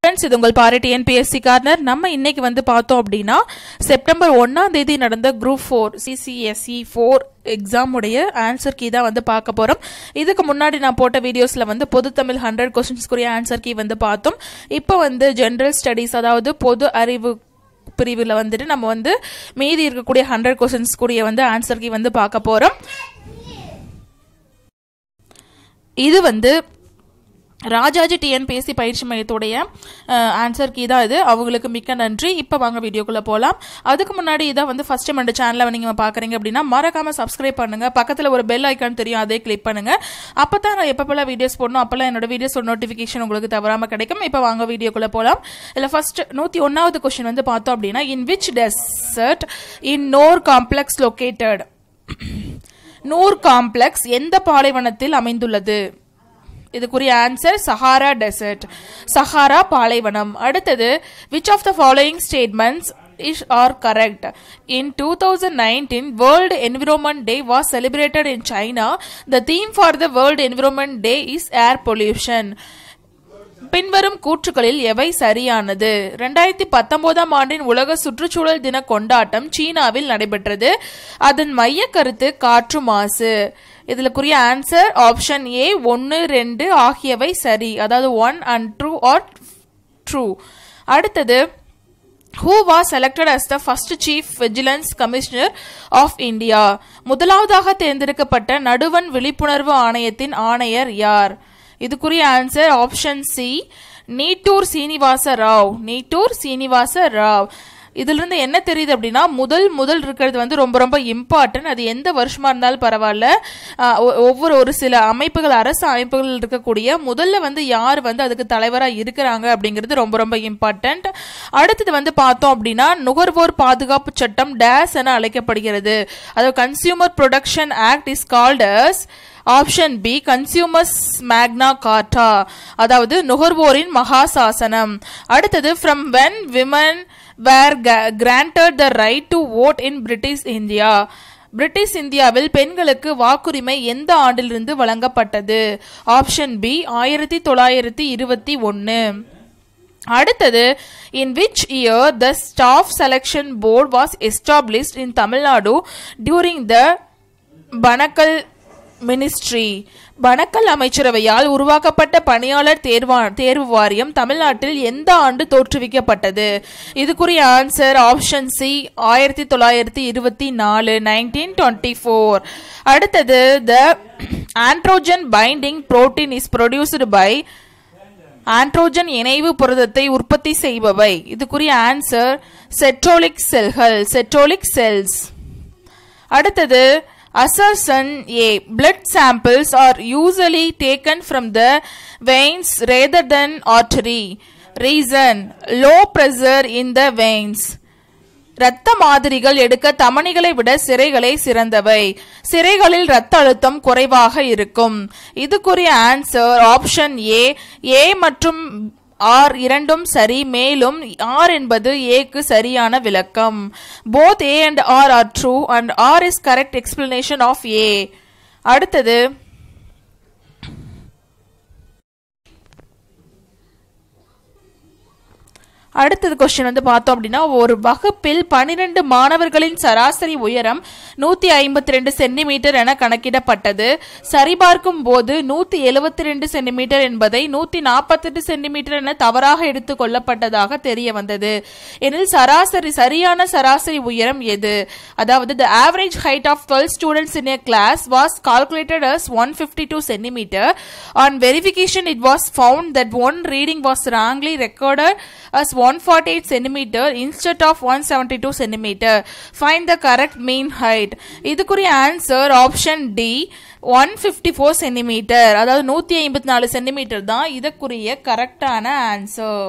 Friends இது உங்கள் பாரு டிஎன்பிஎஸ்சி கார்னர் நம்ம இன்னைக்கு வந்து பார்த்தோம் அப்படின்னா செப்டம்பர் ஒன்னாம் தேதி நடந்த group four CCSE four exam உடைய ஆன்சர் கீ தான் வந்து பார்க்க போகிறோம் இதுக்கு முன்னாடி நான் போட்ட வீடியோஸில் வந்து பொது தமிழ் ஹண்ட்ரட் கொஸ்டின்ஸ்க்குரிய ஆன்சர் கீ வந்து பார்த்தோம் இப்போ வந்து ஜென்ரல் ஸ்டடீஸ் அதாவது பொது அறிவு பிரிவில் வந்துட்டு நம்ம வந்து மீதி இருக்கக்கூடிய ஹண்ட்ரட் கொஸ்டின்ஸ்க்குரிய வந்து ஆன்சர் கீ வந்து பார்க்க போகிறோம் இது வந்து ராஜாஜி டிஎன்பிஎஸ்சி பயிற்சி மையத்துடைய ஆன்சர் கீ தான் இது அவங்களுக்கு மிக்க நன்றி இப்போ வாங்க வீடியோக்குள்ளே போகலாம் அதுக்கு முன்னாடி இதான் வந்து ஃபஸ்ட் டைம் இந்த சேனலை நீங்கள் பார்க்குறீங்க அப்படின்னா மறக்காமல் சப்ஸ்கிரைப் பண்ணுங்கள் பக்கத்தில் ஒரு பெல் ஐக்கான் தெரியும் அதே கிளிக் பண்ணுங்கள் அப்போ தான் நான் எப்பப்பெல்லாம் வீடியோஸ் போடணும் அப்போல்லாம் என்னோட வீடியோஸ் நோட்டிஃபிகேஷன் உங்களுக்கு தவறாமல் கிடைக்கும் இப்போ வாங்க வீடியோக்குள்ளே போகலாம் இதில் ஃபர்ஸ்ட் நூற்றி ஒன்றாவது கொஸ்டின் வந்து பார்த்தோம் அப்படின்னா in which desert in Noor complex located Noor complex எந்த பாலைவனத்தில் அமைந்துள்ளது இதுக்குரிய ஆன்சர் சஹாரா டெசர்ட் சஹாரா பாலைவனம் அடுத்தது which of the following statements is are correct in two thousand nineteen world environment day was celebrated in China the theme for the world environment day is air pollution பின்வரும் கூற்றுகளில் எவை சரியானது ரெண்டாயிரத்தி பத்தொன்பதாம் ஆண்டின் உலக சுற்றுச்சூழல் தின கொண்டாட்டம் சீனாவில் நடைபெற்றது அதன் மைய கருத்து காற்று மாசு இதுலக்குரிய ஆன்சர் ஆப்ஷன் ஏ ஒன்று ரெண்டு ஆகியவை சரி அதாவது one and two are true அடுத்தது who was selected as the first chief vigilance commissioner of India முதலாவதாக தேர்ந்தெடுக்கப்பட்ட நடுவன் விழிப்புணர்வு ஆணையத்தின் ஆணையர் யார் இதுக்குரிய answer option C Nittoor Srinivasa Rao Nittoor Srinivasa Rao இதுல இருந்து என்ன தெரியுது அப்படின்னா முதல் முதல் இருக்கிறது வந்து ரொம்ப ரொம்ப இம்பார்ட்டன்ட் அது எந்த வருஷமா இருந்தாலும் பரவாயில்ல ஒவ்வொரு ஒரு சில அமைப்புகள் அரசு அமைப்புகள் இருக்கக்கூடிய முதல்ல வந்து யார் வந்து அதுக்கு தலைவராக இருக்கிறாங்க அப்படிங்கிறது ரொம்ப ரொம்ப இம்பார்ட்டன்ட் அடுத்தது வந்து பார்த்தோம் அப்படின்னா நுகர்வோர் பாதுகாப்பு சட்டம் டேஸ் என அழைக்கப்படுகிறது அதாவது consumer production act is called as option B consumers Magna Carta அதாவது நுகர்வோரின் மகாசாசனம் அடுத்தது from when women were granted the right to vote in British India British இந்தியாவில் பெண்களுக்கு வாக்குரிமை எந்த ஆண்டிலிருந்து வழங்கப்பட்டது ஆப்ஷன் பி ஆயிரத்தி தொள்ளாயிரத்தி இருபத்தி ஒன்று அடுத்தது in which year the staff selection board was established in Tamil Nadu during the Panagal ministry Panagal அமைச்சரவையால் உருவாக்கப்பட்ட பணியாளர் தேர்வா தேர்வு வாரியம் தமிழ்நாட்டில் எந்த ஆண்டு தோற்றுவிக்கப்பட்டது இதுக்குரிய ஆன்சர் ஆப்ஷன் சி ஆயிரத்தி தொள்ளாயிரத்தி இருபத்தி நாலு நைன்டீன் டுவெண்ட்டி ஃபோர் அடுத்தது the androgen binding protein is produced by androgen இணைவு புரதத்தை உற்பத்தி செய்பவை இதுக்குரிய ஆன்சர் செட்ரோலிக் செல்கள் செட்ரோலிக் செல்ஸ் அடுத்தது Assertion A. Blood samples are usually taken from the veins rather than artery. Reason. Low pressure in the veins. இரத்த மாதிரிகள் எடுக்க தமனிகளை விட சிறைகளே சிறந்தவை சிறைகளில் இரத்த அழுத்தம் குறைவாக இருக்கும் இதுக்குரிய ஆன்சர் ஆப்ஷன் ஏ ஏ மற்றும் ஆர் இரண்டும் சரி மேலும் ஆர் என்பது ஏக்கு சரியான விளக்கம் both A and R are true and R is correct explanation of A அடுத்தது அடுத்தது கொஸ்டின் வந்து பார்த்தோம் அப்படின்னா ஒரு வகுப்பில் பனிரெண்டு மாணவர்களின் சராசரி உயரம் நூத்தி ஐம்பத்தி ரெண்டு சென்டிமீட்டர் என கணக்கிடப்பட்டது சரிபார்க்கும் போது நூத்தி எழுபத்தி ரெண்டு சென்டிமீட்டர் என்பதை நூத்தி நாற்பத்தெட்டு சென்டிமீட்டர் என தவறாக எடுத்துக் கொள்ளப்பட்டதாக தெரிய வந்தது எனில் சராசரி சரியான சராசரி உயரம் எது அதாவது the average height of twelve students in a class was calculated as one fifty two centimeter on verification it was found that one reading was wrongly recorded as 148 centimeter instead of 172 centimeter. Find the correct mean height. இதுக்குரிய answer option D one fifty four centimeter அதாவது நூற்றி ஐம்பத்தி நாலு centimetre தான் இதற்குரிய கரெக்டான answer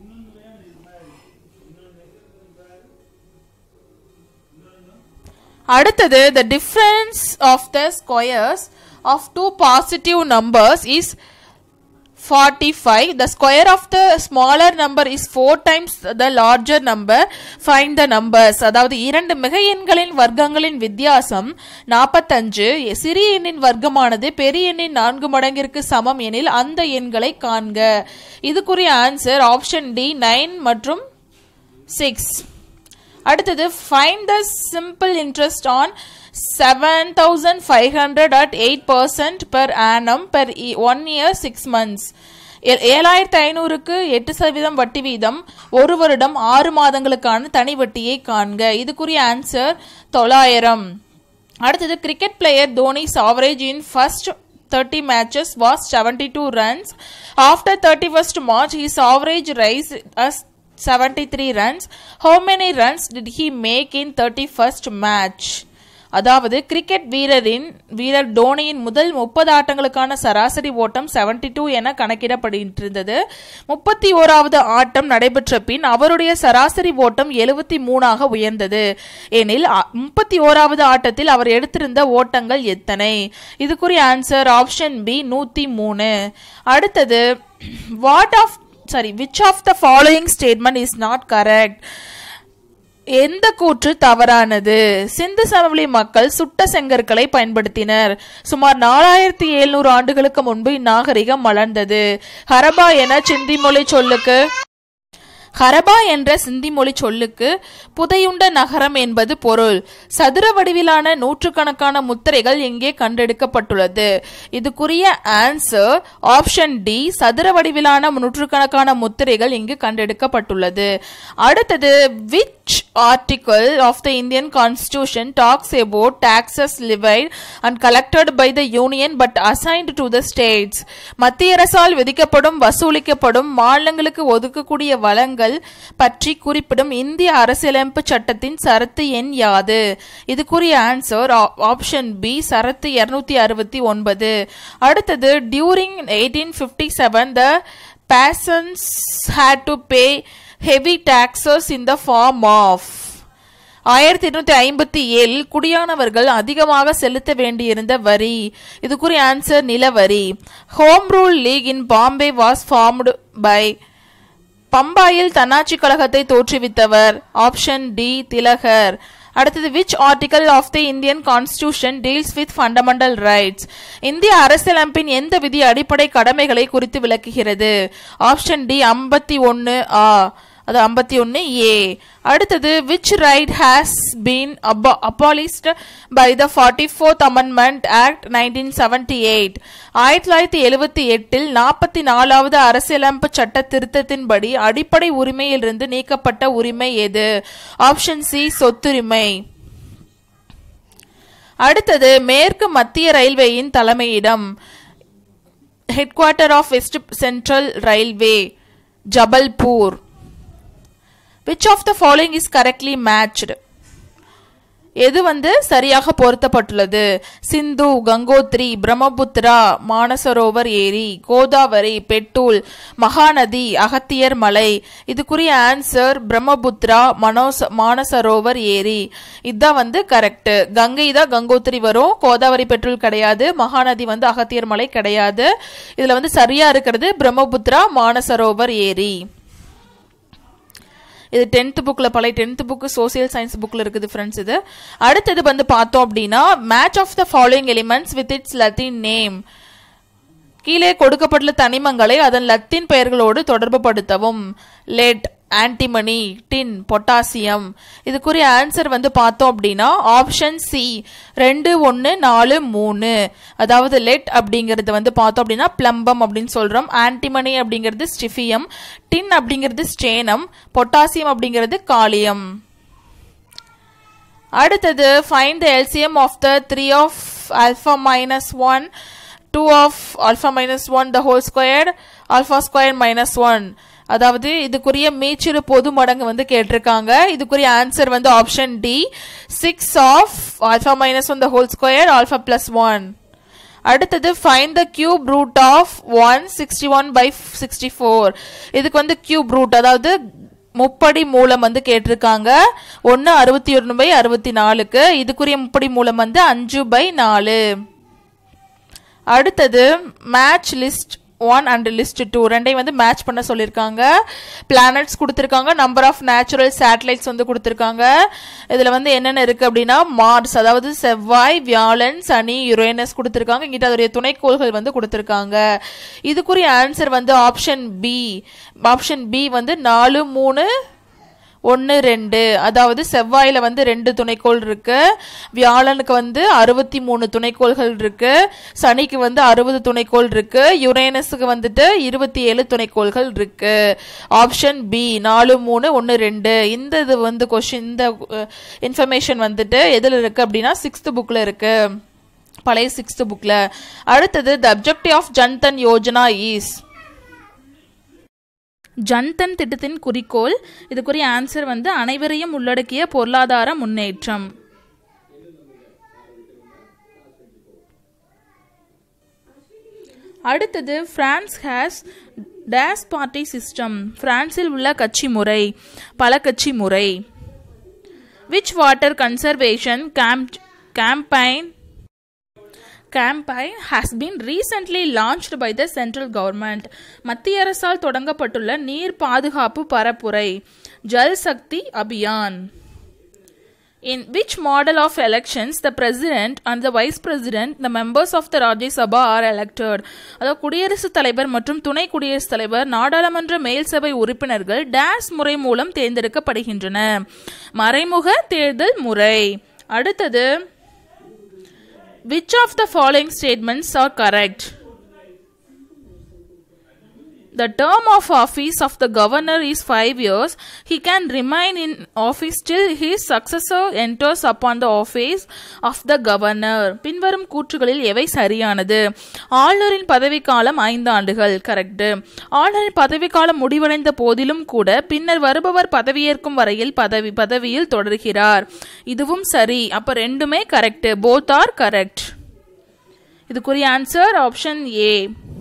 அடுத்தது the difference of the squares of two positive numbers is 45 the square of the smaller number is 4 times the larger number find the numbers அதாவது இரண்டு மிக எண்களின் வர்க்கங்களின் வித்தியாசம் 45 சிறிய எண்ணின் வர்க்கமானது பெரிய எண்ணின் நான்கு மடங்கிற்கு சமம் எனில் அந்த எண்களை காண்க இதுக்குரிய ஆன்சர் ஆப்ஷன் டி நைன் மற்றும் சிக்ஸ் அடுத்தது find the simple interest on seven thousand five hundred at eight percent per annum per one year six months ஏழாயிரத்தி ஐநூறுக்கு எட்டு சதவீதம் வட்டி வீதம் ஒரு வருடம் ஆறு மாதங்களுக்கான தனி வட்டியை காண்க இதுக்குரிய ஆன்சர் தொள்ளாயிரம் அடுத்தது cricket player Dhoni's average in first 30 matches was 72 runs. After 31st March, his average rise as 73 runs. How many runs did he make in 31st match? அதாவது கிரிக்கெட் வீரரின் வீரர் டோனியின் முதல் முப்பது ஆட்டங்களுக்கான சராசரி ஓட்டம் 72 டூ என கணக்கிடப்பட்டிருந்தது முப்பத்தி ஓராவது ஆட்டம் நடைபெற்ற பின் அவருடைய சராசரி ஓட்டம் எழுபத்தி மூணாக உயர்ந்தது எனில் முப்பத்தி ஓராவது ஆட்டத்தில் அவர் எடுத்திருந்த ஓட்டங்கள் எத்தனை இதுக்குரிய ஆன்சர் ஆப்ஷன் பி நூத்தி மூணு அடுத்தது what of sorry which of the following statement is not correct எந்த கூற்று தவறானது சிந்து சமவெளி மக்கள் சுட்ட செங்கற்களை பயன்படுத்தினர் சுமார் நாலாயிரத்தி எழுநூறு ஆண்டுகளுக்கு முன்பு இந்நாகரிகம் மலர்ந்தது ஹரபா என சிந்தி மொழி சொல்லுக்கு ஹரபா என்ற சிந்தி மொழி சொல்லுக்கு புதையுண்ட நகரம் என்பது பொருள் சதுர வடிவிலான நூற்றுக்கணக்கான முத்திரைகள் இங்கே கண்டெடுக்கப்பட்டுள்ளது இதுக்குரிய ஆன்சர் ஆப்ஷன் டி சதுர வடிவிலான நூற்றுக்கணக்கான முத்திரைகள் இங்கு கண்டெடுக்கப்பட்டுள்ளது அடுத்தது which article of the Indian constitution talks about taxes levied and collected by the union but assigned to the states மத்திய அரசால் விதிக்கப்படும் வசூலிக்கப்படும் மாநிலங்களுக்கு ஒதுக்கக்கூடிய வளங்கள் பற்றி குறிப்பிடும் இந்திய அரசியலமைப்பு சட்டத்தின் சரத்து எண் யாது இதுக்குரிய ஆன்சர் ஆப்ஷன் பி சரத்து இருநூத்தி அறுபத்தி ஒன்பது அடுத்தது during eighteen fifty seven the peasants had to pay heavy taxes in the form of ஆயிரத்தி எட்நூத்தி ஐம்பத்தி ஏழில் குடியானவர்கள் அதிகமாக செலுத்த வேண்டியிருந்த வரி இதுக்குரிய ஆன்சர் நிலவரி home rule league in Bombay was formed by பம்பாயில் தன்னாட்சி கழகத்தை தோற்றுவித்தவர் ஆப்ஷன் டி திலகர் அடுத்தது which article of the Indian constitution deals with fundamental rights இந்திய அரசியலமைப்பின் எந்த விதி அடிப்படை கடமைகளை குறித்து விளக்குகிறது ஆப்ஷன் டி ஐம்பத்தி ஒன்று ஆ அது ஐம்பத்தி ஒன்று ஏ அடுத்தது which right has been abolished by the forty fourth amendment act nineteen seventy eight ஆயிரத்தி தொள்ளாயிரத்தி எழுபத்தி எட்டில் நாற்பத்தி நாலாவது அரசியலமைப்பு சட்ட திருத்தத்தின்படி அடிப்படை உரிமையிலிருந்து நீக்கப்பட்ட உரிமை எது ஆப்ஷன் சி சொத்துரிமை அடுத்தது மேற்கு மத்திய ரயில்வேயின் தலைமையிடம் head quarter of west central railway Jabalpur which of the following is correctly matched எது வந்து சரியாக பொருத்தப்பட்டுள்ளது சிந்து கங்கோத்ரி பிரம்மபுத்திரா மானசரோவர் ஏரி கோதாவரி பெட்டூல் மகாநதி அகத்தியர் மலை இதுக்குரிய ஆன்சர் பிரம்மபுத்திரா மனோஸ் மானசரோவர் ஏரி இதுதான் வந்து கரெக்ட் கங்கை தான் கங்கோத்திரி வரும் கோதாவரி பெட்ரோல் கிடையாது மகாநதி வந்து அகத்தியர் மலை கிடையாது இதுல வந்து சரியா இருக்கிறது பிரம்மபுத்திரா மானசரோவர் ஏரி இது டென்த் புக்கில் பழைய டென்த் புக்கு சோசியல் சயின்ஸ் புக்கில் இருக்குது ஃப்ரெண்ட்ஸ் இது அடுத்தது வந்து பார்த்தோம் அப்படின்னா match of the following elements with its Latin name கீழே கொடுக்கப்பட்டுள்ள தனிமங்களை அதன் லத்தீன் பெயர்களோடு தொடர்புபடுத்தவும் லெட் ஆன்டிமனி டின் பொட்டாசியம் இதுக்குரிய ஆன்சர் வந்து பார்த்தோம் அப்படின்னா ஆப்ஷன் சி ரெண்டு ஒன்று நாலு மூணு அதாவது லெட் அப்படிங்கிறது வந்து பார்த்தோம் அப்படின்னா பிளம்பம் அப்படின்னு சொல்றோம் ஆன்டிமனி அப்படிங்கிறது ஸ்டிஃபியம் டின் அப்படிங்கிறது ஸ்டேனம் பொட்டாசியம் அப்படிங்கிறது காலியம் அடுத்தது find the LCM of the three of alpha minus one two of alpha minus one the whole square alpha square minus one அதாவது இதுக்குரிய மீச்சிறு பொது மடங்கு வந்து கேட்டிருக்காங்க இதுக்குரிய ஆன்சர் வந்து option D six of alpha minus one the whole square alpha plus one அடுத்தது find the cube root of one sixty one by sixty four இதுக்கு வந்து கியூப் ரூட் அதாவது முப்படி மூலம் வந்து கேட்டிருக்காங்க ஒன்று அறுபத்தி ஒன்று பை அறுபத்தி நாலுக்கு இதுக்குரிய முப்படி மூலம் வந்து அஞ்சு பை நாலு அடுத்தது match list one and list two ரெண்டையும் வந்து மேட்ச் பண்ண சொல்லியிருக்காங்க பிளானட்ஸ் கொடுத்துருக்காங்க நம்பர் ஆஃப் நேச்சுரல் சேட்டலைட்ஸ் வந்து கொடுத்துருக்காங்க இதில் வந்து என்னென்ன இருக்குது அப்படின்னா மார்ஸ் அதாவது செவ்வாய் வியாழன் சனி யுரேனஸ் கொடுத்துருக்காங்க இங்கிட்ட அதோடைய துணைக்கோள்கள் வந்து கொடுத்துருக்காங்க இதுக்குரிய ஆன்சர் வந்து ஆப்ஷன் பி ஆப்ஷன் பி வந்து நாலு மூணு ஒன்று ரெண்டு அதாவது செவ்வாயில் வந்து ரெண்டு துணைக்கோள் இருக்கு வியாழனுக்கு வந்து அறுபத்தி மூணு துணைக்கோள்கள் இருக்கு சனிக்கு வந்து அறுபது துணைக்கோள் இருக்கு யுரேனஸுக்கு வந்துட்டு இருபத்தி ஏழு துணைக்கோள்கள் இருக்கு ஆப்ஷன் பி நாலு மூணு ஒன்று ரெண்டு இந்த இது வந்து கொஷின் இந்த இன்ஃபர்மேஷன் வந்துட்டு எதில் இருக்கு அப்படின்னா சிக்ஸ்த் புக்கில் இருக்கு பழைய சிக்ஸ்த் புக்கில் அடுத்தது the objective of Jan Dhan Yojana is Jan Dhan திட்டத்தின் குறிக்கோள் இதுக்குரிய ஆன்சர் வந்து அனைவரையும் உள்ளடக்கிய பொருளாதார முன்னேற்றம் அடுத்தது France has these party system பிரான்சில் உள்ள கட்சி முறை பல கட்சி முறை which water conservation camp campaign campaign has been recently launched by the central government மத்திய அரசால் தொடங்கப்பட்டுள்ள நீர் பாதுகாப்பு பரப்புரை ஜல் சக்தி Abhiyan In which model of elections the president and the vice president, the members of the Rajya Sabha are elected? அதாவது குடியரசுத் தலைவர் மற்றும் துணை குடியரசுத் தலைவர் நாடாளுமன்ற மேல் சபை உறுப்பினர்கள் டேஸ் முறை மூலம் தேர்ந்தெடுக்கப்படுகின்றன மறைமுக தேர்தல் முறை அடுத்தது Which of the following statements are correct? The term of office of the governor is five years. He can remain in office till his successor enters upon the office of the governor. பின்வரும் கூற்றுகளில் எவை சரியானது ஆளுநரின் பதவிக்காலம் ஐந்து ஆண்டுகள் correct ஆளுநரின் பதவிக்காலம் முடிவடைந்த போதிலும் கூட பின்னர் வருபவர் பதவியேற்கும் வரையில் பதவி பதவியில் தொடர்கிறார் இதுவும் சரி அப்ப ரெண்டுமே கரெக்ட் போத் ஆர் கரெக்ட் இதுக்குரிய ஆன்சர் ஆப்ஷன் ஏ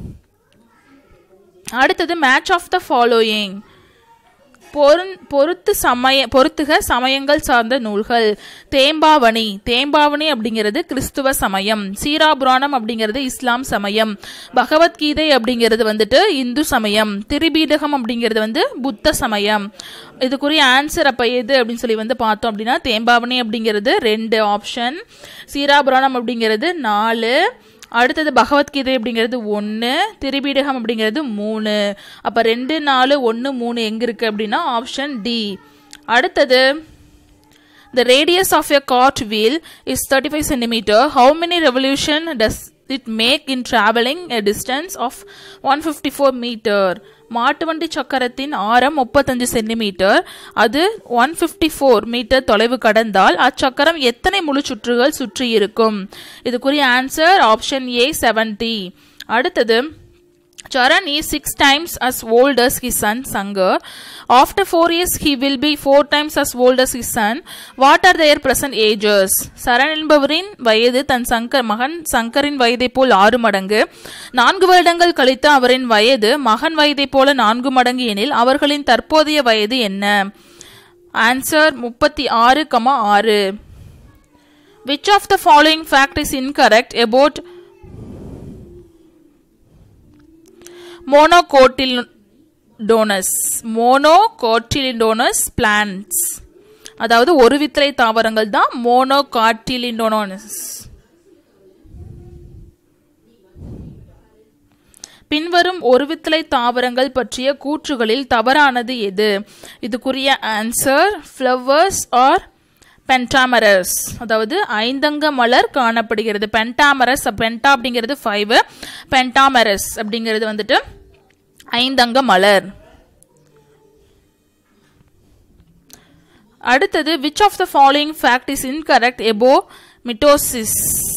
அடுத்தது மேட்ச் ஆஃப் த ஃபாலோயிங் பொருத்து சமய பொருத்துக சமயங்கள் சார்ந்த நூல்கள் தேம்பாவணி தேம்பாவணி அப்படிங்கிறது கிறிஸ்துவ சமயம் சீராபுராணம் அப்படிங்கிறது இஸ்லாம் சமயம் பகவத்கீதை அப்படிங்கிறது வந்துட்டு இந்து சமயம் திரிபீடகம் அப்படிங்கிறது வந்து புத்த சமயம் இதுக்குரிய ஆன்சர் அப்போ எது அப்படின்னு சொல்லி வந்து பார்த்தோம் அப்படின்னா தேம்பாவணி அப்படிங்கிறது ரெண்டு ஆப்ஷன் சீராபுராணம் அப்படிங்கிறது நாலு அடுத்தது பகவத்கீதை அப்படிங்கிறது ஒன்று திரிபீடகம் அப்படிங்கிறது மூணு அப்போ ரெண்டு நாலு ஒன்று மூணு எங்கே இருக்குது அப்படின்னா ஆப்ஷன் டி அடுத்தது The radius of a cart wheel is 35 centimeter. How many revolution does it make in traveling a distance of 154 meter? மாட்டு வண்டி சக்கரத்தின் ஆரம் முப்பத்தஞ்சு சென்டிமீட்டர் அது ஒன் ஃபிஃப்டி ஃபோர் மீட்டர் தொலைவு கடந்தால் அச்சக்கரம் எத்தனை முழு சுற்றுகள் சுற்றி இருக்கும் இதுக்குரிய ஆன்சர் ஆப்ஷன் ஏ செவன்டி அடுத்தது Charan is six times as old as his son Sankar. After four years, he will be four times as old as his son. What are their present ages? Charan என்பவரின் வயது தன் சங்கர் மகன் சங்கரின் வயதை போல் ஆறு மடங்கு நான்கு வருடங்கள் கழித்து அவரின் வயது மகன் வயதை போல நான்கு மடங்கு எனில் அவர்களின் தற்போதைய வயது என்ன ஆன்சர் முப்பத்தி ஆறு கமா ஆறு which of the following fact is incorrect about monocotyledonous monocotyledonous plants அதாவது ஒரு வித்திரை தாவரங்கள் தான் மோனோகாட்டிலிண்டோனஸ் பின்வரும் ஒரு வித்தலை தாவரங்கள் பற்றிய கூற்றுகளில் தவறானது எது இதுக்குரிய ஆன்சர் ஃப்ளவர்ஸ் ஆர் பென்டாமரஸ் அதாவது ஐந்தங்க மலர் காணப்படுகிறது பென்டாமரஸ் பென்டா அப்படிங்கிறது ஃபைவ் பென்டாமரஸ் அப்படிங்கிறது வந்துட்டு ஐந்தங்க மலர் அடுத்தது which of the following fact is incorrect about mitosis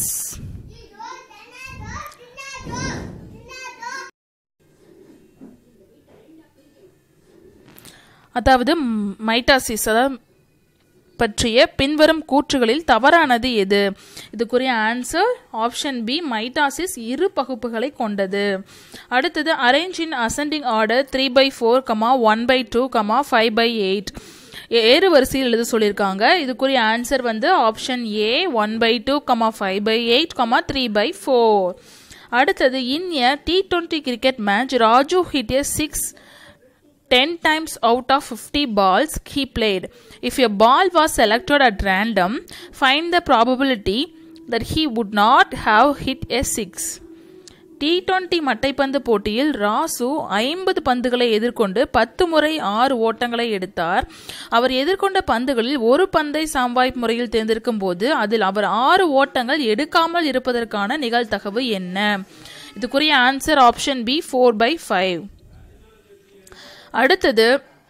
அதாவது மைட்டாசிஸ் அதாவது பற்றிய பின்வரும் கூற்றுகளில் தவறானது எது இதுக்குரிய ஆன்சர் ஆப்ஷன் பி மைட்டாசிஸ் இரு பகுப்புகளை கொண்டது அடுத்தது arrange in ascending order three by four comma one by two comma five by eight ஏறு வரிசையில் எழுத சொல்லியிருக்காங்க இதுக்குரிய ஆன்சர் வந்து option A one by two comma five by eight comma three by four அடுத்தது in a T twenty cricket match Raju hit a six 10 times out of 50 balls he played. If a ball was selected at random, find the probability that he would not have hit a 6. T twenty மட்டைப்பந்து போட்டியில் ராசு ஐம்பது பந்துகளை எதிர்கொண்டு பத்து முறை ஆறு ஓட்டங்களை எடுத்தார் அவர் எதிர்கொண்ட பந்துகளில் ஒரு பந்தை சாம்பாய் முறையில் தேர்ந்தெடுக்கும் போது அதில் அவர் ஆறு ஓட்டங்கள் எடுக்காமல் இருப்பதற்கான நிகழ்தகவு என்ன இதுக்குரிய answer option B four by five அடுத்தது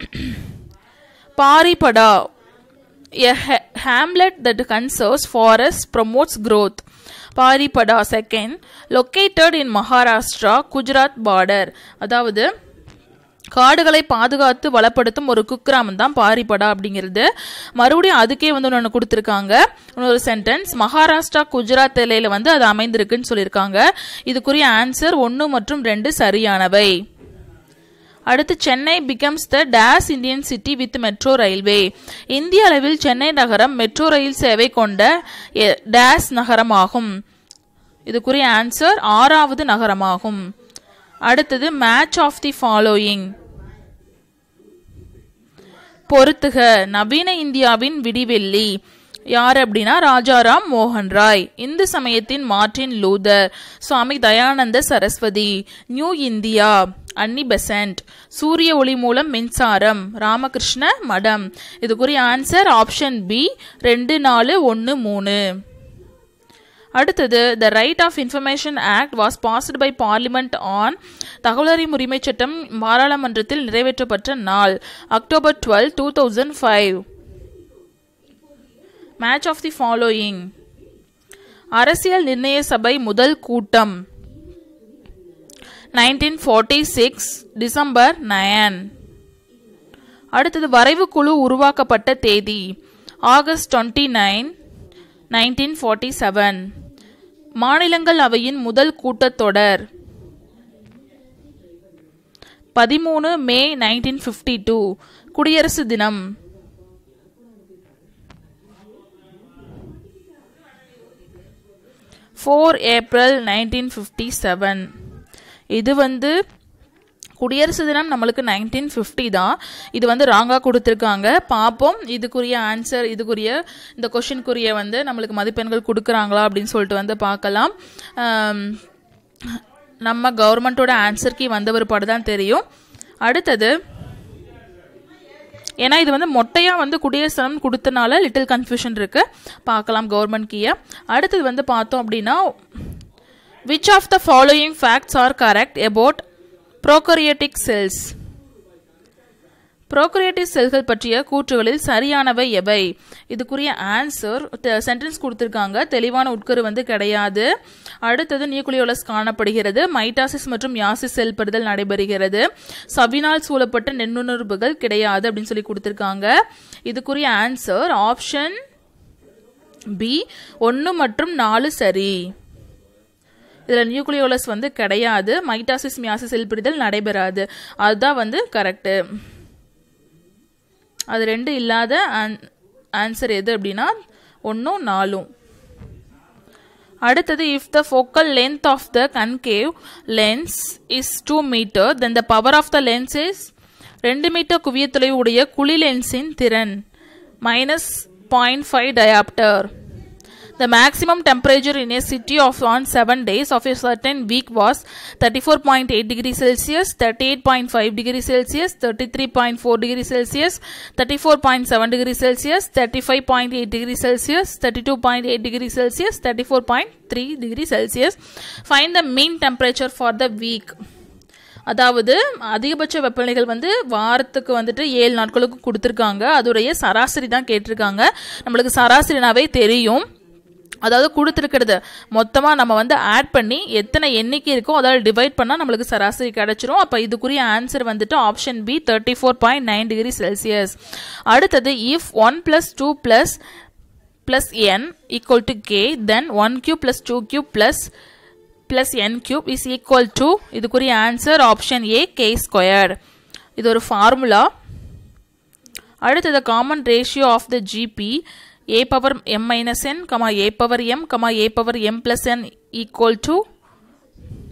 Baripada a ha- hamlet that conserves forests promotes growth Baripada second located in Maharashtra Gujarat border அதாவது காடுகளை பாதுகாத்து வளப்படுத்தும் ஒரு குக்கிராமம் தான் பாரிபடா அப்படிங்கிறது மறுபடியும் அதுக்கே வந்து ஒன்று கொடுத்துருக்காங்க இன்னொரு சென்டென்ஸ் மகாராஷ்டிரா குஜராத் எல்லையில் வந்து அது அமைந்திருக்குன்னு சொல்லியிருக்காங்க இதுக்குரிய ஆன்சர் ஒன்று மற்றும் ரெண்டு சரியானவை அடுத்து Chennai becomes the these Indian city with metro railway இந்திய அளவில் சென்னை நகரம் மெட்ரோ ரயில் சேவை கொண்ட எ- டேஸ் நகரமாகும் இதுக்குரிய ஆன்சர் ஆறாவது நகரமாகும் அடுத்தது மேட்ச் ஆஃப் தி ஃபாலோயிங் பொறுத்துக நவீன இந்தியாவின் விடிவெள்ளி யார் அப்படின்னா ராஜாராம் மோகன் ராய் இந்து சமயத்தின் Martin Luther Swami Dayananda Saraswati New India Annie Besant சூரிய ஒளி மூலம் மின்சாரம் ராமகிருஷ்ண மடம் இதுக்குரிய ஆன்சர் ஆப்ஷன் பி ரெண்டு நாலு ஒன்று மூணு அடுத்தது the right of information act was passed by parliament on தகவலறியும் உரிமை சட்டம் பாராளுமன்றத்தில் நிறைவேற்றப்பட்ட நாள் October twelve two thousand five match of the following அரசியல் நிர்ணய சபை முதல் கூட்டம் nineteen forty six December nine அடுத்தது வரைவு குழு உருவாக்கப்பட்ட தேதி August twenty nine nineteen forty seven மாநிலங்கள் அவையின் முதல் கூட்டத்தொடர் பதிமூணு மே நைன்டீன் ஃபிஃப்டி டூ குடியரசு தினம் four April nineteen fifty seven இது வந்து குடியரசு தினம் நம்மளுக்கு நைன்டீன் ஃபிஃப்டி தான் இது வந்து ராங்காக கொடுத்துருக்காங்க பார்ப்போம் இதுக்குரிய ஆன்சர் இதுக்குரிய இந்த கொஷினுக்குரிய வந்து நம்மளுக்கு மதிப்பெண்கள் கொடுக்குறாங்களா அப்படின்னு சொல்லிட்டு வந்து பார்க்கலாம் ஆம், நம்ம கவர்மெண்ட்டோட ஆன்சர்க்கு வந்த ஒரு படம் தான் தெரியும் அடுத்தது ஏன்னா இது வந்து மொட்டையாக வந்து குடியரசு தினம் கொடுத்தனால லிட்டில் கன்ஃபியூஷன் இருக்கு பார்க்கலாம் கவர்மெண்ட் கீயை அடுத்தது வந்து பார்த்தோம் அப்படின்னா which of the following facts are correct about prokaryotic cells prokaryotic செல்கள் பற்றிய கூற்றுகளில் சரியானவை எவை இதுக்குரிய ஆன்சர் சென்டென்ஸ் கொடுத்துருக்காங்க தெளிவான உட்கரு வந்து கிடையாது அடுத்தது நியூக்ளியோலஸ் காணப்படுகிறது மைட்டாசிஸ் மற்றும் யாசிஸ் செல்படுதல் நடைபெறுகிறது சவினால் சூழப்பட்ட நெண்ணுணர்வுகள் கிடையாது அப்படின்னு சொல்லி கொடுத்துருக்காங்க இதுக்குரிய ஆன்சர் ஆப்ஷன் பி ஒன்று மற்றும் நாலு சரி இதில் நியூக்ளியோலஸ் வந்து கிடையாது மைட்டாசிஸ் மியாசிஸ் செல்பிடிதல் நடைபெறாது அதுதான் வந்து கரெக்டு அது ரெண்டு இல்லாத ஆன்சர் எது அப்படின்னா ஒன்றும் நாலும் அடுத்தது if the focal length of the concave lens is two meter then the power of the lens is ரெண்டு மீட்டர் குவிய தொலைவு உடைய குழி லென்ஸின் திறன் minus point five diopter The maximum temperature in a city of on 7 days of a certain week was 34.8 degrees Celsius, 38.5 degrees Celsius, 33.4 degrees Celsius, 34.7 degrees Celsius, 35.8 degrees Celsius, 32.8 degrees Celsius, 34.3 degrees Celsius. Find the mean temperature for the week. அதாவது அதிகபட்ச வெப்பநிலைகள் வந்து வாரத்துக்கு வந்துட்டு ஏழு நாட்களுக்கு கொடுத்துருக்காங்க அதோடைய சராசரி தான் கேட்டிருக்காங்க நம்மளுக்கு சராசரினாவே தெரியும் அதாவது கொடுத்துருக்கிறது மொத்தமாக நம்ம வந்து ஆட் பண்ணி எத்தனை எண்ணிக்கை இருக்கோ அதாவது டிவைட் பண்ணால் நம்மளுக்கு சராசரி கிடைச்சிரும் அப்போ இதுக்குரிய ஆன்சர் வந்துட்டு option B thirty four point nine degree Celsius அடுத்தது if one plus two plus plus n equal to K then one cube plus two cube plus plus n cube is equal to இதுக்குரிய answer option A K squared இது ஒரு formula அடுத்தது common ratio of the GP a power m minus n comma a power m comma a power m plus n equal to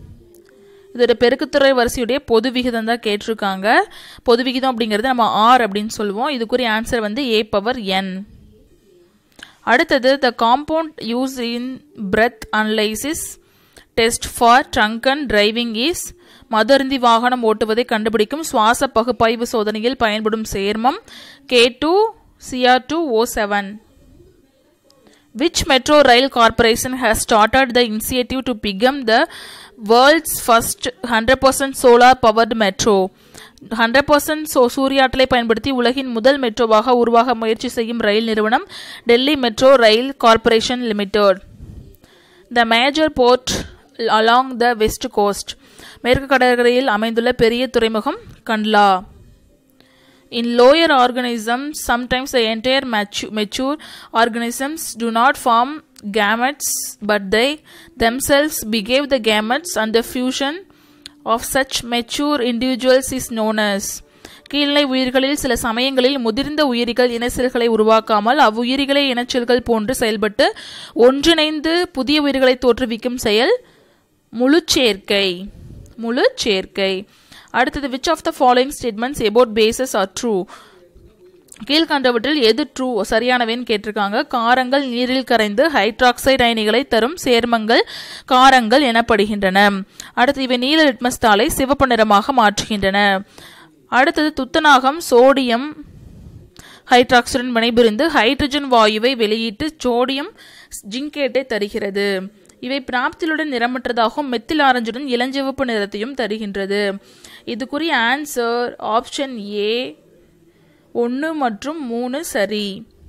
இதோட பெருக்குத்துறை வரிசையுடைய பொது விகிதம் தான் கேட்டிருக்காங்க பொது விகிதம் அப்படிங்கிறது நம்ம ஆர் அப்படின்னு சொல்லுவோம் இதுக்குரிய ஆன்சர் வந்து ஏ பவர் என் அடுத்தது the compound use in breath analysis test for drunken driving is மதுருந்தி வாகனம் ஓட்டுவதை கண்டுபிடிக்கும் சுவாச பகுப்பாய்வு சோதனையில் பயன்படும் சேர்மம் K two CR two O seven Which metro rail corporation has started the initiative to become the world's first 100% solar powered metro? 100% so சூரிய ஆற்றலை பயன்படுத்தி உலகின் முதல் மெட்ரோவாக உருவாக முயற்சி செய்யும் ரயில் நிறுவனம் Delhi metro rail corporation limited the major port along the west coast மேற்கு கடற்கரையில் அமைந்துள்ள பெரிய துறைமுகம் கண்ட்லா In lower organisms, sometimes the entire mature, mature organisms do not form gametes, but they themselves behave the gametes, and the fusion of such mature individuals is known as. கீழ்நிலை உயிர்களில் சில சமயங்களில் முதிர்ந்த உயிரிகள் இனச்செல்களை உருவாக்காமல் அவ்வுயிரிகளை இனச்செல்கள் போன்று செயல்பட்டு ஒன்றிணைந்து புதிய உயிர்களை தோற்றுவிக்கும் செயல் முழு சேர்க்கை முழு சேர்க்கை அடுத்தது which of the following statements about bases are true கீழ்கண்டவற்றில் எது ட்ரூ சரியானவேன்னு கேட்டிருக்காங்க காரங்கள் நீரில் கரைந்து ஹைட்ராக்சைடு அயனிகளை தரும் சேர்மங்கள் காரங்கள் எனப்படுகின்றன அடுத்து இவை நீல லிட்மஸ் தாளை சிவப்பு நிறமாக மாற்றுகின்றன அடுத்தது துத்தநாகம் சோடியம் ஹைட்ராக்சைடுடன் வினைபுரிந்து ஹைட்ரஜன் வாயுவை வெளியிட்டு சோடியம் ஜிங்கேட்டை தருகிறது இவை பிராப்திலுடன் நிறமற்றதாகவும் மெத்தில் ஆரஞ்சுடன் இளஞ்சிவப்பு நிறத்தையும் தருகின்றது இதுக்குரிய ஆன்சர் ஆப்ஷன் ஏ ஒன்று மற்றும் மூணு சரி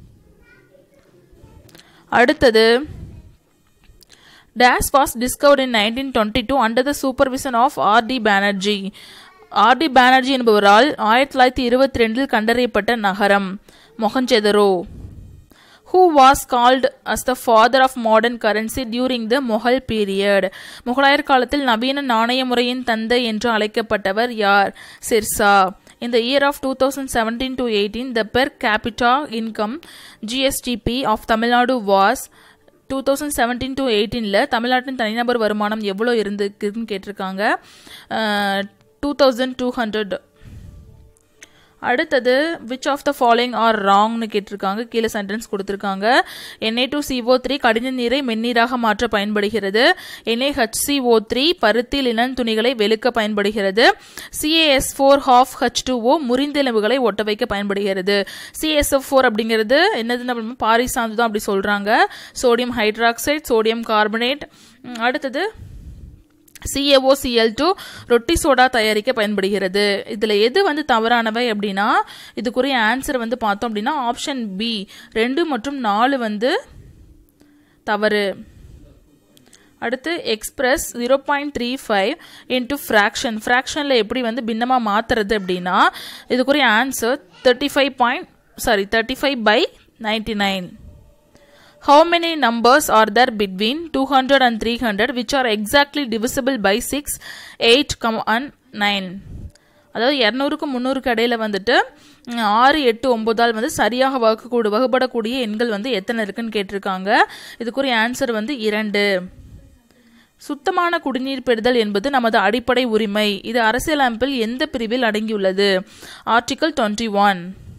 அடுத்தது these was discovered in nineteen twenty two under the supervision of R D Banerjee R D Banerjee என்பவரால் ஆயிரத்தி தொள்ளாயிரத்தி இருபத்தி ரெண்டில் கண்டறியப்பட்ட நகரம் மொஹஞ்செதரோ who was called as the father of modern currency during the Mughal period. முகலாயர் காலத்தில் நவீன நாணய முறையின் தந்தை என்று அழைக்கப்பட்டவர் யார் Sirsa In the year of 2017 to 18, the per capita income GSTP of Tamil Nadu was two thousand seventeen to எயிட்டீனில் தமிழ்நாட்டின் தனிநபர் வருமானம் எவ்வளோ இருந்துக்குன்னு கேட்டிருக்காங்க டூ தௌசண்ட் டூ ஹண்ட்ரட் அடுத்தது which of the following are ராங்னு கேட்டிருக்காங்க கீழே சென்டென்ஸ் கொடுத்துருக்காங்க என்ஏ டூ சிஓ த்ரீ கடின நீரை மென்னீராக மாற்ற பயன்படுகிறது என்ஏஹெச்சிஓ த்ரீ பருத்தி லினன் துணிகளை வெளுக்க பயன்படுகிறது CAS four half H two O முறிந்தெலும்புகளை ஒட்ட வைக்க பயன்படுகிறது சிஎஸ்எஃப் ஃபோர் அப்படிங்கிறது என்னதுன்னு பாரி சார்ந்து தான் அப்படி சொல்கிறாங்க சோடியம் ஹைட்ராக்சைடு சோடியம் கார்பனேட் அடுத்தது சிஏஓ சிஎல் டூ ரொட்டி சோடா தயாரிக்க பயன்படுகிறது இதில் எது வந்து தவறானவை அப்படின்னா இதுக்குரிய ஆன்சர் வந்து பார்த்தோம் அப்படின்னா ஆப்ஷன் பி ரெண்டு மற்றும் நாலு வந்து தவறு அடுத்து express zero point three five into fraction ஃப்ராக்ஷனில் எப்படி வந்து பின்னமாக மாற்றுறது அப்படின்னா இதுக்குரிய answer thirty five point sorry thirty five by ninety nine How many numbers are there between 200 and 300 which are exactly divisible by 6, 8, and 9? அதாவது இரநூறுக்கு முந்நூறுக்கு இடையில வந்துட்டு ஆறு எட்டு ஒன்பதால் வந்து சரியாக வகுக்கூட வகுப்படக்கூடிய எண்கள் வந்து எத்தனை இருக்குன்னு கேட்டிருக்காங்க இதுக்குரிய ஆன்சர் வந்து இரண்டு சுத்தமான குடிநீர் பெறுதல் என்பது நமது அடிப்படை உரிமை இது அரசியலமைப்பில் எந்த பிரிவில் அடங்கியுள்ளது article twenty one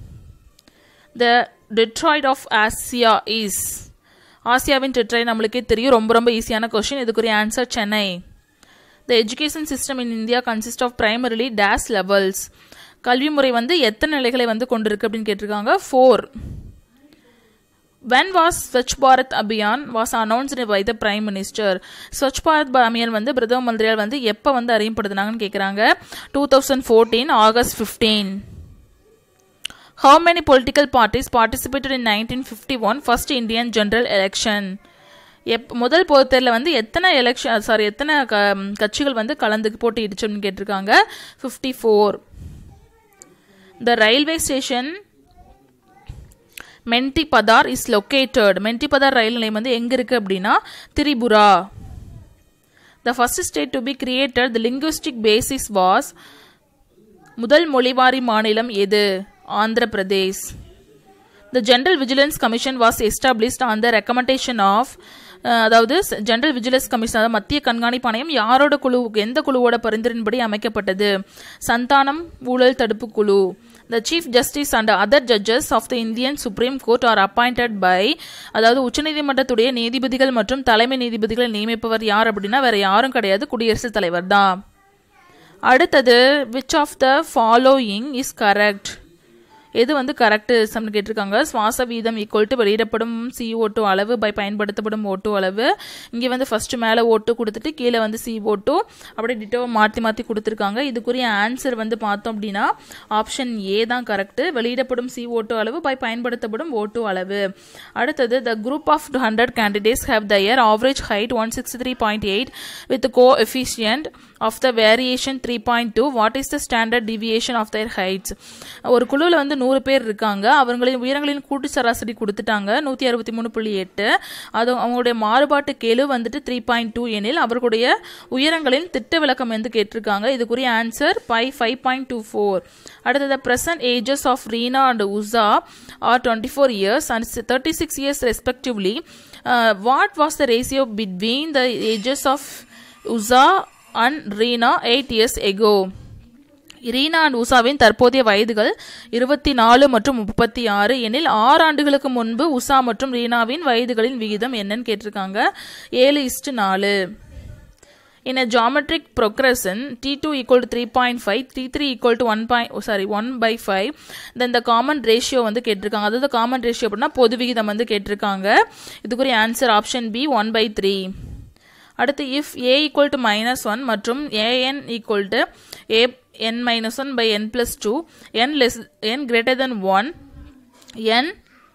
the Detroit of Asia is ஆசியாவின் டெட்ராய்ட் நம்மளுக்கே தெரியும் ரொம்ப ரொம்ப ஈஸியான கொஸ்டின் இதுக்குரிய answer Chennai the education system in India consist of primarily these levels கல்வி முறை வந்து எத்தனை நிலைகளை வந்து கொண்டிருக்கு அப்படின்னு கேட்டிருக்காங்க four when was Swachh Bharat Abhiyan was announced by the prime minister Swachh Bharat Abhiyan வந்து பிரதம மந்திரியால் வந்து எப்போ வந்து அறியப்படுத்தினாங்கன்னு கேட்குறாங்க two thousand fourteen August fifteen How many political parties participated in 1951 first Indian general election? எப் முதல் பொதுத்தேர்தலில் வந்து எத்தனை எலெக்ஷன் சாரி எத்தனை க கட்சிகள் வந்து கலந்து போட்டியிடுச்சுன்னு கேட்டிருக்காங்க fifty four the railway station Mendipathar is located Mendipathar rail நிலையம் வந்து எங்கே இருக்குது அப்படின்னா Tripura the first state to be created the linguistic basis was முதல் மொழிவாரி மாநிலம் எது Andhra Pradesh. The General Vigilance Commission was established on the recommendation of அஹ், அதாவது ஜெனரல் விஜிலன்ஸ் கமிஷன் அதாவது மத்திய கண்காணிப்பு ஆணையம் யாரோட குழு எந்த குழுவோட பரிந்துரையின்படி அமைக்கப்பட்டது சந்தானம் ஊழல் தடுப்பு குழு The Chief Justice and other judges of the Indian Supreme Court are appointed by அதாவது உச்சநீதிமன்றத்துடைய நீதிபதிகள் மற்றும் தலைமை நீதிபதிகளை நியமிப்பவர் யார் அப்படின்னா வேற யாரும் கிடையாது குடியரசுத் தலைவர் தான் அடுத்தது which of the following is correct எது வந்து கரெக்ட் சம்னு கேட்டிருக்காங்க சுவாச வீதம் ஈக்குவல் டு வெளியிடப்படும் சி ஓட்டு அளவு பை பயன்படுத்தப்படும் ஓட்டு அளவு இங்கே வந்து ஃபர்ஸ்ட் மேலே ஓட்டு கொடுத்துட்டு கீழே வந்து சி ஓட்டு அப்படியே டிட்டோவை மாற்றி மாற்றி கொடுத்துருக்காங்க இதுக்குரிய ஆன்சர் வந்து பார்த்தோம் அப்படின்னா ஆப்ஷன் ஏ தான் கரெக்ட் வெளியிடப்படும் சி ஓட்டு அளவு பை பயன்படுத்தப்படும் ஓட்டு அளவு அடுத்தது the group of hundred candidates have their average height one sixty three point eight with coefficient of the variation three point two what is the standard deviation of their heights ஒரு குழுவில் வந்து நூறு பேர் இருக்காங்க அவர்களின் உயரங்களின் கூட்டு சராசரி கொடுத்துட்டாங்க நூற்றி அறுபத்தி மூணு புள்ளி எட்டு அது அவங்களுடைய மாறுபாட்டு கெழு வந்துட்டு த்ரீ பாயிண்ட் டூ எனில் அவர்களுடைய உயரங்களின் திட்ட விளக்கம் வந்து கேட்டிருக்காங்க இதுக்குரிய answer by five point two four அடுத்தது present ages of Reena and Usha are twenty four years and thirty six years respectively what was the ratio between the ages of Usha and Reena eight years ago Reena and உஷாவின் தற்போதைய வயதுகள் இருபத்தி நாலு மற்றும் முப்பத்தி ஆறு எனில் ஆறு ஆண்டுகளுக்கு முன்பு உஷா மற்றும் ரீனாவின் வயதுகளின் விகிதம் என்னன்னு கேட்டிருக்காங்க ஏழு இஸ்டு நாலு In a geometric progression, T2 equal to 3.5, T3 equal to 1 point, oh, sorry, 1 by 5, then the common ratio வந்து கேட்டிருக்காங்க அதாவது common ratio அப்படின்னா பொது விகிதம் வந்து கேட்டிருக்காங்க இதுக்குரிய answer option B one by three அடுத்து if a equal to minus one மற்றும் a n equal to a n minus one by n plus two n less n greater than one n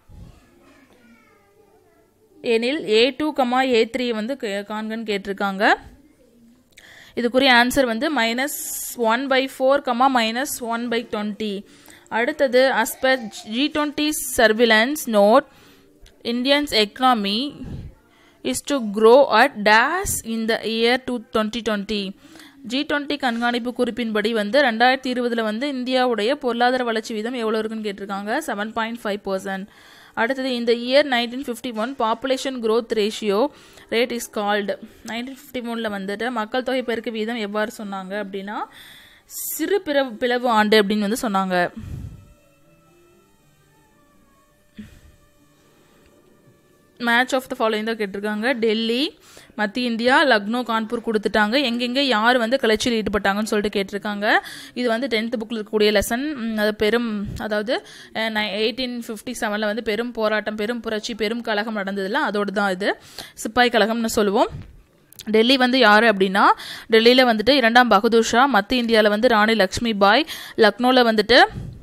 எனில் a two comma a three வந்து கே- காண்கன்னு கேட்டிருக்காங்க இதுக்குரிய answer வந்து minus one by four comma minus one by twenty அடுத்தது as per G twenty surveillance note Indians economy is to grow at dash in the year two twenty twenty G twenty கண்காணிப்பு குறிப்பின்படி வந்து ரெண்டாயிரத்தி இருபதுல வந்து இந்தியாவுடைய பொருளாதார வளர்ச்சி வீதம் எவ்வளோ இருக்குன்னு கேட்டிருக்காங்க செவன் பாயிண்ட் ஃபைவ் பர்சன்ட் அடுத்தது இந்த year nineteen fifty one population growth ratio rate is called nineteen fifty ஒனில் வந்துட்டு மக்கள் தொகை பெருக்கு வீதம் எவ்வாறு சொன்னாங்க அப்படின்னா சிறு பிளவு பிளவு ஆண்டு அப்படின்னு வந்து சொன்னாங்க மேட்ச் ஆஃப் த ஃபாலோயிங் தான் கேட்டிருக்காங்க டெல்லி மத்திய இந்தியா லக்னோ கான்பூர் கொடுத்துட்டாங்க எங்கெங்கே யார் வந்து கிளர்ச்சியில் ஈடுபட்டாங்கன்னு சொல்லிட்டு கேட்டிருக்காங்க இது வந்து டென்த் புக்கில் இருக்கக்கூடிய லெசன் அது பெரும் அதாவது எயிட்டீன் ஃபிஃப்டி செவனில் வந்து பெரும் போராட்டம் பெரும் புரட்சி பெரும் கழகம் நடந்ததில்ல அதோடு தான் இது சிப்பாய் கழகம்னு சொல்லுவோம் டெல்லி வந்து யார் அப்படின்னா டெல்லியில் வந்துட்டு இரண்டாம் பகதூர் ஷா மத்திய இந்தியாவில் வந்து ராணி லக்ஷ்மி பாய் லக்னோவில் வந்துட்டு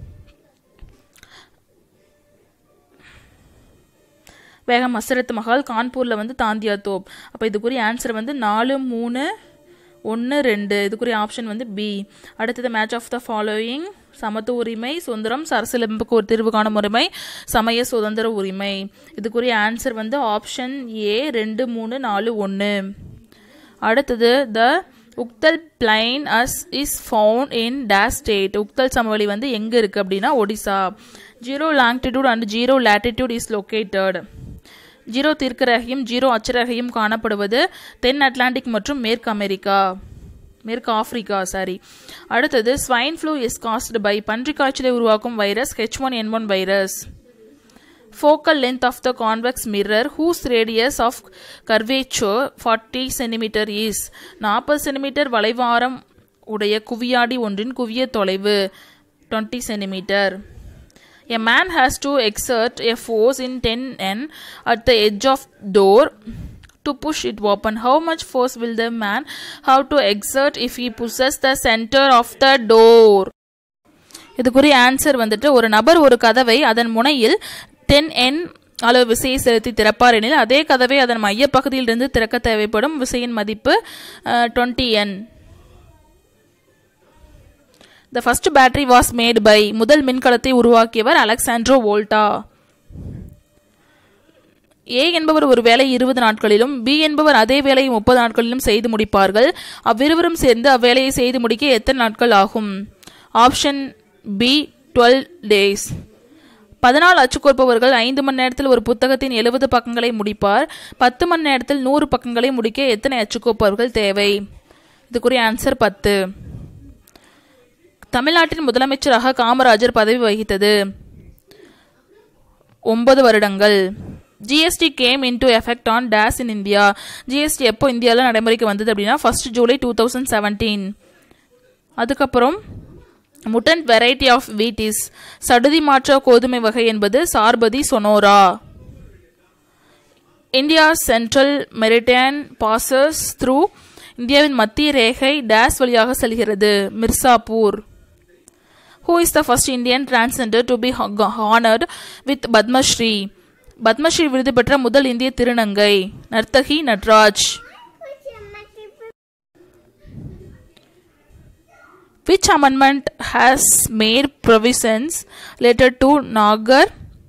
வேகம் மசரத் மஹால் கான்பூரில் வந்து தாந்தியா தோப் அப்போ இதுக்குரிய ஆன்சர் வந்து நாலு மூணு ஒன்று ரெண்டு இதுக்குரிய ஆப்ஷன் வந்து பி அடுத்தது மேட்ச் ஆஃப் த ஃபாலோயிங் சமத்துவ உரிமை சுதந்திரம் சரசிலம்புக்கு ஒரு தீர்வு காணும் உரிமை சமய சுதந்திர உரிமை இதுக்குரிய ஆன்சர் வந்து ஆப்ஷன் ஏ ரெண்டு மூணு நாலு ஒன்று அடுத்தது த உக்தல் plain as is found in this state உக்தல் சமவெளி வந்து எங்கே இருக்குது அப்படின்னா Odisha zero longitude and zero latitude is located zero தீர்க்கரேகையும் ஜீரோ அச்சரேகையும் காணப்படுவது தென் அட்லாண்டிக் மற்றும் மேற்கு அமெரிக்கா மேற்கு ஆப்பிரிக்கா சாரி அடுத்தது swine flu is caused by பன்றிக் காய்ச்சலை உருவாக்கும் virus H one N one virus focal length of the convex mirror whose radius of curvature 40 centimeter is 40 centimetre வளைவாரம் உடைய குவியாடி ஒன்றின் குவிய தொலைவு 20 centimetre A man has to exert a force in 10 n at the edge of door to push it open. How much force will the man have to exert if he pushes the center of the door? இதுக்குரிய answer வந்துட்டு ஒரு நபர் ஒரு கதவை அதன் முனையில் ten என் அளவு விசையை செலுத்தி திறப்பார் எனில் அதே கதவை அதன் மையப்பகுதியிலிருந்து திறக்க தேவைப்படும் விசையின் மதிப்பு twenty N the first battery was made by முதல் மின்கலத்தை உருவாக்கியவர் அலெக்சாண்ட்ரோ வோல்டா ஏ என்பவர் ஒரு வேலை இருபது நாட்களிலும் பி என்பவர் அதே வேலையை முப்பது நாட்களிலும் செய்து முடிப்பார்கள் அவ்விருவரும் சேர்ந்து அவ்வேலையை செய்து முடிக்க எத்தனை நாட்கள் ஆகும் ஆப்ஷன் பி டுவெல் டேஸ் பதினாலு அச்சுக்கோர்ப்பவர்கள் ஐந்து மணி நேரத்தில் ஒரு புத்தகத்தின் எழுபது பக்கங்களை முடிப்பார் பத்து மணி நேரத்தில் நூறு பக்கங்களை முடிக்க எத்தனை அச்சுக்கோப்பவர்கள் தேவை இதுக்குரிய ஆன்சர் பத்து தமிழ்நாட்டின் முதலமைச்சராக காமராஜர் பதவி வகித்தது ஒன்பது வருடங்கள் GST came into effect on this in India GST எப்போ இந்தியாவில் நடைமுறைக்கு வந்தது அப்படின்னா first July two thousand seventeen அதுக்கப்புறம் mutant variety of wheat is சடுதி மாற்ற கோதுமை வகை என்பது Sharbati Sonora India central meridian passes through இந்தியாவின் மத்திய ரேகை டேஸ் வழியாக செல்கிறது Mirzapur who is the first Indian transgender to be honoured with Padma Shri Padma Shri விருது பெற்ற முதல் இந்திய திருநங்கை Narthaki Natraj which amendment has made provisions related to Nagar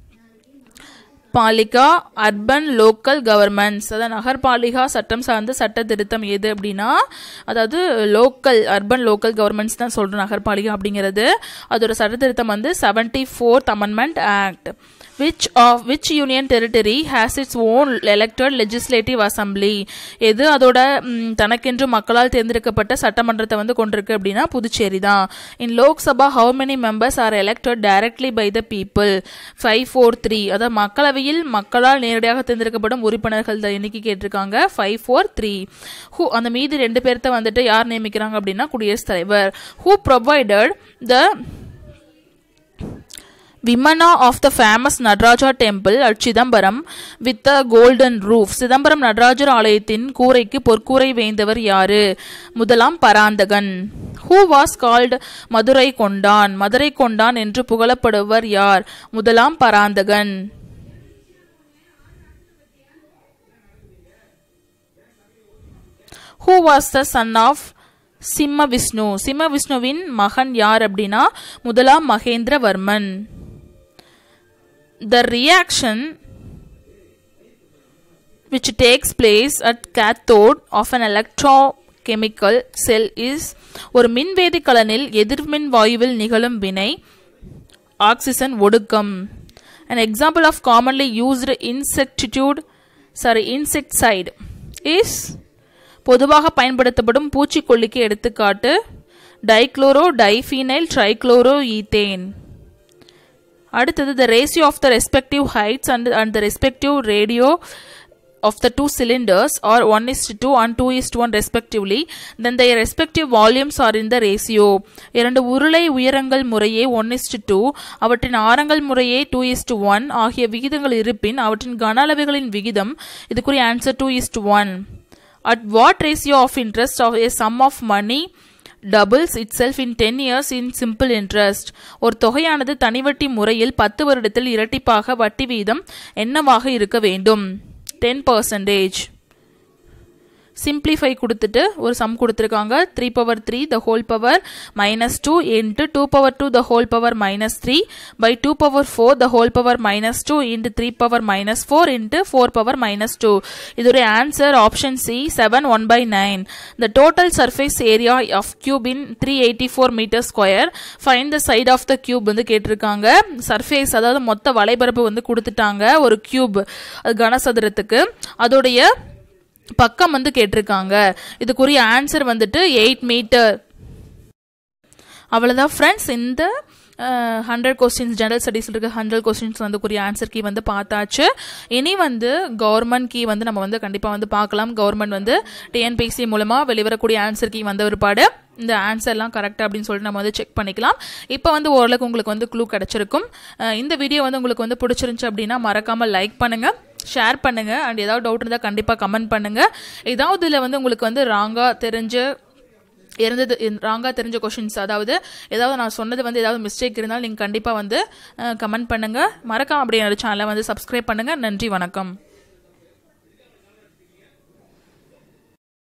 Palika urban local governments அதாவது நகர்பாலிகா சட்டம் சார்ந்த சட்ட திருத்தம் எது அப்படின்னா அதாவது லோக்கல் அர்பன் லோக்கல் கவர்மெண்ட்ஸ் தான் சொல்கிறோம் நகர்பாலிகா அப்படிங்கிறது அதோட சட்ட திருத்தம் வந்து seventy fourth amendment act which of which union territory has its own elected legislative assembly எது அதோட ம், தனக்கென்று மக்களால் தேர்ந்தெடுக்கப்பட்ட சட்டமன்றத்தை வந்து கொண்டிருக்கு அப்படின்னா புதுச்சேரி தான் in Lok Sabha how many members are elected directly by the people five four three அதாவது மக்களவையில் மக்களால் நேரடியாக தேர்ந்தெடுக்கப்படும் உறுப்பினர்கள் தான் எண்ணிக்கை கேட்டிருக்காங்க ஃபைவ் ஃபோர் த்ரீ ஹூ அந்த மீதி ரெண்டு பேர்த்த வந்துட்டு யார் நியமிக்கிறாங்க அப்படின்னா குடியரசுத் தலைவர் who provided the Vimana of the famous Nadaraja temple at Chidambaram with a golden roof. Chidambaram Natarajar ஆலயத்தின் கூரைக்கு பொற்கூரை வேந்தவர் யாரு முதலாம் Paranthakan who was called Madurai Kondan Madurai Kondan என்று புகழப்படுவர் யார் முதலாம் Paranthakan who was the son of Simha Vishnu சிம்ம விஷ்ணுவின் மகன் யார் அப்படின்னா முதலாம் Mahendravarman the reaction which takes place at cathode of an electrochemical cell is ஒரு மின்வேதி கலனில் எதிர்மின் வாயுவில் நிகழும் வினை ஆக்சிஜன் ஒடுக்கம் an example of commonly used insecticide sorry insecticide is பொதுவாக பயன்படுத்தப்படும் பூச்சிக்கொல்லிக்கு எடுத்துக்காட்டு டைக்ளோரோ டைஃபீனைல் ட்ரைக்ளோரோ ஈத்தேன் அடுத்தது the ratio of the respective heights and, and the respective radio of the two cylinders are 1 is to 2 and 2 is to 1 respectively then their respective volumes are in the ratio இரண்டு உருளை உயரங்கள் முறையே 1 is to 2 அவற்றின் ஆரங்கள் முறையே 2 is to 1 ஆகிய விகிதங்கள் இருப்பின் அவற்றின் கன அளவுகளின் விகிதம் இதுக்குரிய answer 2 is to 1 at what ratio of interest of a sum of money doubles itself in ten years in simple interest ஒரு தொகையானது தனிவட்டி முறையில் பத்து வருடத்தில் இரட்டிப்பாக வட்டி வீதம் என்னவாக இருக்க வேண்டும் டென் பர்சன்டேஜ் சிம்பிளிஃபை கொடுத்துட்டு ஒரு சம் கொடுத்துருக்காங்க three power three the whole power minus two into two power two the whole power minus three by two power four the whole power minus two into three power minus four into four power minus two இதோடைய answer option C seven one by nine the total surface area of cube in three eighty four metre square find the side of the cube வந்து கேட்டிருக்காங்க surface அதாவது மொத்த வலைபரப்பு வந்து கொடுத்துட்டாங்க ஒரு cube அது கனசதுரத்துக்கு அதோடைய பக்கம் வந்து கேட்டிருக்காங்க இதுக்குரிய ஆன்சர் வந்துட்டு எயிட் மீட்டர் அவ்வளோதான் ஃப்ரெண்ட்ஸ் இந்த ஹண்ட்ரட் கொஸ்டின்ஸ் ஜெனரல் ஸ்டடீஸில் இருக்க ஹண்ட்ரட் கொஸ்டின்ஸ் வந்து கூடிய ஆன்சர் கீ வந்து பார்த்தாச்சு இனி வந்து கவர்மெண்ட் கீ வந்து நம்ம வந்து கண்டிப்பாக வந்து பார்க்கலாம் கவர்மெண்ட் வந்து டிஎன்பிசி மூலமாக வெளிவரக்கூடிய ஆன்சர் கீ வந்த ஒருபாடு இந்த ஆன்சர்லாம் கரெக்டாக அப்படின்னு சொல்லிட்டு நம்ம வந்து செக் பண்ணிக்கலாம் இப்போ வந்து ஓரளவுக்கு உங்களுக்கு வந்து க்ளூ கிடச்சிருக்கும் அஹ் இந்த வீடியோ வந்து உங்களுக்கு வந்து பிடிச்சிருந்துச்சு அப்படின்னா மறக்காமல் லைக் பண்ணுங்கள் ஷேர் பண்ணுங்கள் அண்ட் ஏதாவது டவுட் இருந்தால் கண்டிப்பாக கமெண்ட் பண்ணுங்கள் ஏதாவது இதில் வந்து உங்களுக்கு வந்து ராங்காக தெரிஞ்ச இருந்தது ராங்காக தெரிஞ்ச கொஷின்ஸ் அதாவது ஏதாவது நான் சொன்னது வந்து ஏதாவது மிஸ்டேக் இருந்தாலும் நீங்கள் கண்டிப்பாக வந்து கமெண்ட் பண்ணுங்கள் மறக்காம அப்படியே என்னோட சேனலை வந்து சப்ஸ்கிரைப் பண்ணுங்கள் நன்றி வணக்கம்